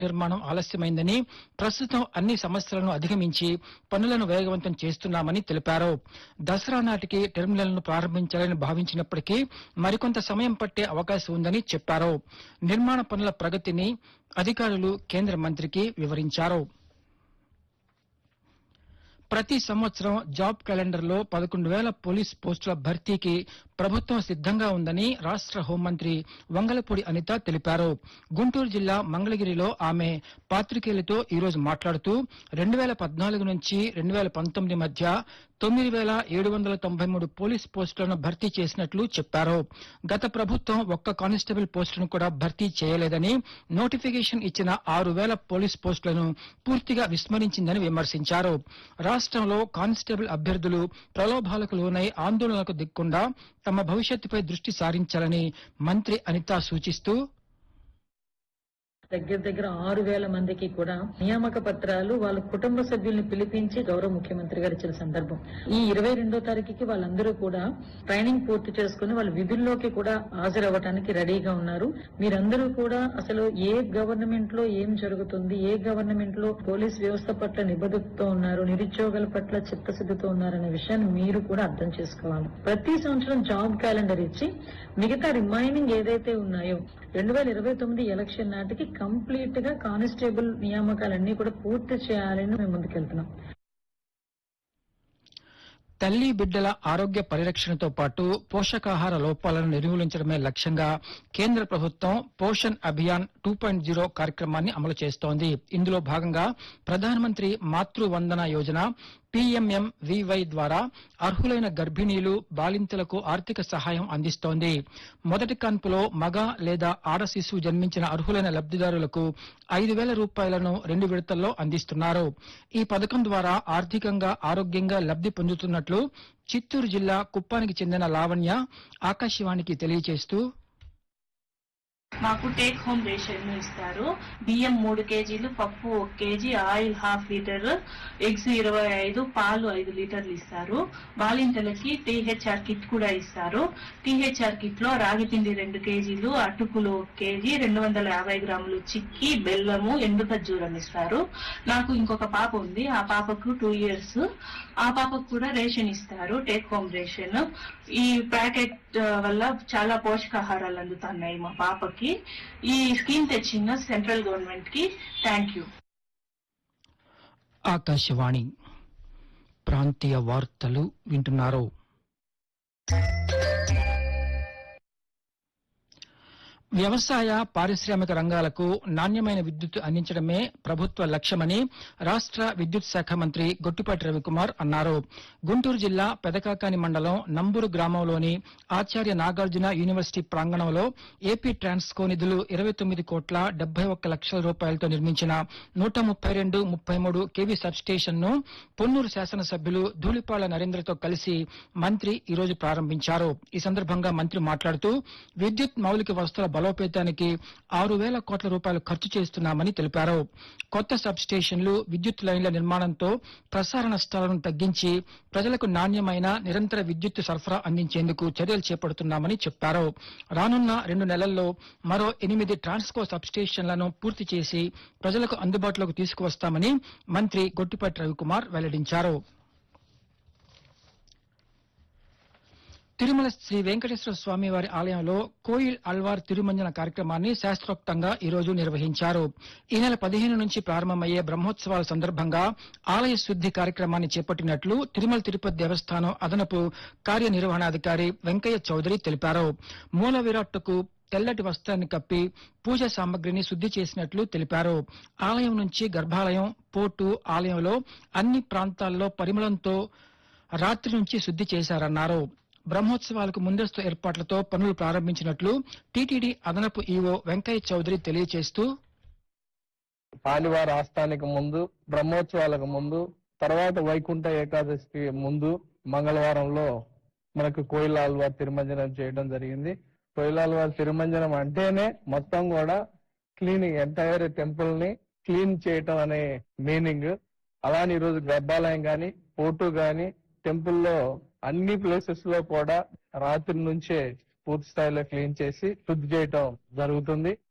నిర్మాణం ఆలస్యమైందని ప్రస్తుతం అన్ని సమస్యలను అధిగమించి పనులను వేగవంతం చేస్తున్నామని తెలిపారు దసరా నాటికి టెర్మినల్ను ప్రారంభించాలని భావించినప్పటికీ మరికొంత సమయం పట్టే అవకాశం ఉందని చెప్పారు నిర్మాణ పనుల ప్రగతిని అధికారులు కేంద్ర మంత్రికి వివరించారు ప్రతి సంవత్సరం జాబ్ క్యాలెండర్ లో పదకొండు వేల పోలీస్ పోస్టుల భర్తీకి ప్రభుత్వం సిద్ధంగా ఉందని రాష్ట్ర హోంమంత్రి వంగలపూడి అనిత తెలిపారు గుంటూరు జిల్లా మంగళగిరిలో ఆమె పాత్రికేయులతో ఈ రోజు మాట్లాడుతూ రెండు వేల పద్నాలుగు నుంచి రెండు వేల పంతొమ్మిది మధ్య తొమ్మిది వేల ఏడు వందల తొంభై మూడు పోలీస్ పోస్టులను భర్తీ చేసినట్లు చెప్పారు గత ప్రభుత్వం ఒక్క కానిస్టేబుల్ పోస్టును కూడా భర్తీ చేయలేదని నోటిఫికేషన్ ఇచ్చిన ఆరు వేల పోలీస్ పోస్టులను పూర్తిగా విస్మరించిందని విమర్శించారు రాష్ట్రంలో కానిస్టేబుల్ అభ్యర్థులు ప్రలోభాలకు లోనై ఆందోళనకు దిక్కుండా తమ భవిష్యత్తుపై దృష్టి సారించాలని మంత్రి అనిత సూచిస్తూ దగ్గర దగ్గర ఆరు వేల మందికి కూడా నియామక పత్రాలు వాళ్ళ కుటుంబ సభ్యుల్ని పిలిపించి గౌరవ ముఖ్యమంత్రి గారు ఇచ్చిన సందర్భం ఈ ఇరవై రెండో తారీఖుకి వాళ్ళందరూ కూడా ట్రైనింగ్ పూర్తి చేసుకుని వాళ్ళ విధుల్లోకి కూడా హాజరవ్వటానికి రెడీగా ఉన్నారు మీరందరూ కూడా అసలు ఏ గవర్నమెంట్ లో ఏం జరుగుతుంది ఏ గవర్నమెంట్ లో పోలీస్ వ్యవస్థ పట్ల నిబద్ధతతో ఉన్నారు నిరుద్యోగుల పట్ల చిత్తశుద్ధితో ఉన్నారనే విషయాన్ని మీరు కూడా అర్థం చేసుకోవాలి ప్రతి సంవత్సరం జాబ్ క్యాలెండర్ ఇచ్చి మిగతా రిమైనింగ్ ఏదైతే ఉన్నాయో రెండు వేల ఇరవై తొమ్మిది ఎలక్షన్ నాటికి కంప్లీట్ గా కానిస్టేబుల్ నియామకాలన్నీ కూడా పూర్తి చేయాలని మేము ముందుకెళ్తున్నాం తల్లి బిడ్డల ఆరోగ్య పరిరక్షణతో పాటు పోషకాహార లోపాలను నిర్మూలించడమే లక్ష్యంగా కేంద్ర ప్రభుత్వం Poshan Abhiyan two point zero కార్యక్రమాన్ని అమలు చేస్తోంది ఇందులో భాగంగా ప్రధానమంత్రి మాతృ వందన యోజన పీఎంఎం వివై ద్వారా అర్హులైన గర్భిణీలు బాలింతలకు ఆర్థిక సహాయం అందిస్తోంది మొదటి కాన్పులో మగ లేదా ఆడ శిశువు జన్మించిన అర్హులైన లబ్దిదారులకు ఐదు వేల రూపాయలను రెండు విడతల్లో అందిస్తున్నారు ఈ పథకం ద్వారా ఆర్థికంగా ఆరోగ్యంగా లబ్ది పొందుతున్నట్లు చిత్తూరు జిల్లా కుప్పానికి చెందిన లావణ్య ఆకాశవాణికి తెలియజేస్తూ మాకు టేక్ హోమ్ రేషన్ ఇస్తారు బియ్యం మూడు కేజీలు పప్పు ఒక KG oil half litre eggs ఇరవై ఐదు పాలు ఐదు లీటర్లు ఇస్తారు బాలింతలకి టీహెచ్ఆర్ కిట్ కూడా ఇస్తారు టీహెచ్ఆర్ కిట్ లో రాగి పిండి రెండు కేజీలు అటుకులు ఒక కేజీ రెండు వందల యాభై గ్రాములు చిక్కి బెల్లము ఎండు ఖర్జూరం ఇస్తారు నాకు ఇంకొక పాప ఉంది ఆ పాపకు టూ ఇయర్స్ ఆ పాపకు కూడా రేషన్ ఇస్తారు టేక్ హోమ్ రేషన్ ఈ ప్యాకెట్ ఆ, వల్ల చాలా పోషకాహారాలు అందుతున్నాయి మా పాపకి ఈ స్కీమ్ తెచ్చిన సెంట్రల్ గవర్నమెంట్ కి థ్యాంక్ యూ ఆకాశవాణి ప్రాంతీయ వార్తలు వింటున్నారు వ్యవసాయ పారిశ్రామిక రంగాలకు నాణ్యమైన విద్యుత్ అందించడమే ప్రభుత్వ లక్ష్యమని రాష్ట్ర విద్యుత్ శాఖ మంత్రి గొట్టిపాటి రవికుమార్ అన్నారు గుంటూరు జిల్లా పెదకాకాని మండలం నంబూరు గ్రామంలోని ఆచార్య నాగార్జున యూనివర్సిటీ ప్రాంగణంలో ఏపీ ట్రాన్స్కో నిధులు ఇరవై తొమ్మిది కోట్ల డెబ్బై ఒక్క లక్షల రూపాయలతో నిర్మించిన నూట ముప్పై రెండు ముప్పై మూడు కేవీ సబ్స్టేషన్ ను పొన్నూరు శాసనసభ్యులు ధూళిపాళ్ల నరేంద్రతో కలిసి మంత్రి ఈ రోజు ప్రారంభించారు ఈ సందర్భంగా మంత్రి మాట్లాడుతూ విద్యుత్ మౌలిక వస్తువుల బలోపేతానికి ఆరు వేల కోట్ల రూపాయలు ఖర్చు చేస్తున్నామని తెలిపారు కొత్త సబ్ స్టేషన్లు విద్యుత్ లైన్ల నిర్మాణంతో ప్రసార నష్టాలను తగ్గించి ప్రజలకు నాణ్యమైన నిరంతర విద్యుత్ సరఫరా అందించేందుకు చర్యలు చేపడుతున్నామని చెప్పారు రానున్న రెండు నెలల్లో మరో ఎనిమిది ట్రాన్స్కో సబ్ స్టేషన్లను పూర్తి చేసి ప్రజలకు అందుబాటులోకి తీసుకువస్తామని మంత్రి గొట్టిపాటి రవికుమార్ వెల్లడించారు తిరుమల శ్రీ వెంకటేశ్వర స్వామి వారి ఆలయంలో కోయిల్ అల్వార్ తిరుమంజన కార్యక్రమాన్ని శాస్త్రోక్తంగా ఈ రోజు నిర్వహించారు ఈ నెల పదిహేను నుంచి ప్రారంభమయ్యే బ్రహ్మోత్సవాల సందర్భంగా ఆలయ శుద్ది కార్యక్రమాన్ని చేపట్టినట్లు తిరుమల తిరుపతి దేవస్థానం అదనపు కార్యనిర్వహణాధికారి వెంకయ్య చౌదరి తెలిపారు మూల విరాట్టుకు తెల్లటి వస్త్రాన్ని కప్పి పూజా సామగ్రిని శుద్ది చేసినట్లు తెలిపారు ఆలయం నుంచి గర్భాలయం పోర్టు ఆలయంలో అన్ని ప్రాంతాల్లో పరిమళంతో రాత్రి నుంచి శుద్ది చేశారన్నారు బ్రహ్మోత్సవాలకు ముందస్తు ఏర్పాట్లతో పనులు ప్రారంభించినట్లు టీటీడీ అదనపు ఈవో వెంకయ్య చౌదరి తెలియజేస్తూ పాలివార ఆస్థానికి ముందు బ్రహ్మోత్సవాలకు ముందు తర్వాత వైకుంఠ ఏకాదశికి ముందు మంగళవారంలో మనకు కోయిలాల్వార్ తిరుమంజనం చేయడం జరిగింది కోయిలాల్వార్ తిరుమంజనం అంటేనే మొత్తం కూడా క్లీనింగ్ ఎంటైర్ టెంపుల్ ని క్లీన్ చేయటం అనే మీనింగ్ అలానే ఈరోజు గర్భాలయం గాని పోర్టు గాని టెంపుల్ లో అన్ని ప్లేసెస్ లో కూడా రాత్రి నుంచే పూర్తి స్థాయిలో క్లీన్ చేసి శుద్ధి చేయటం జరుగుతుంది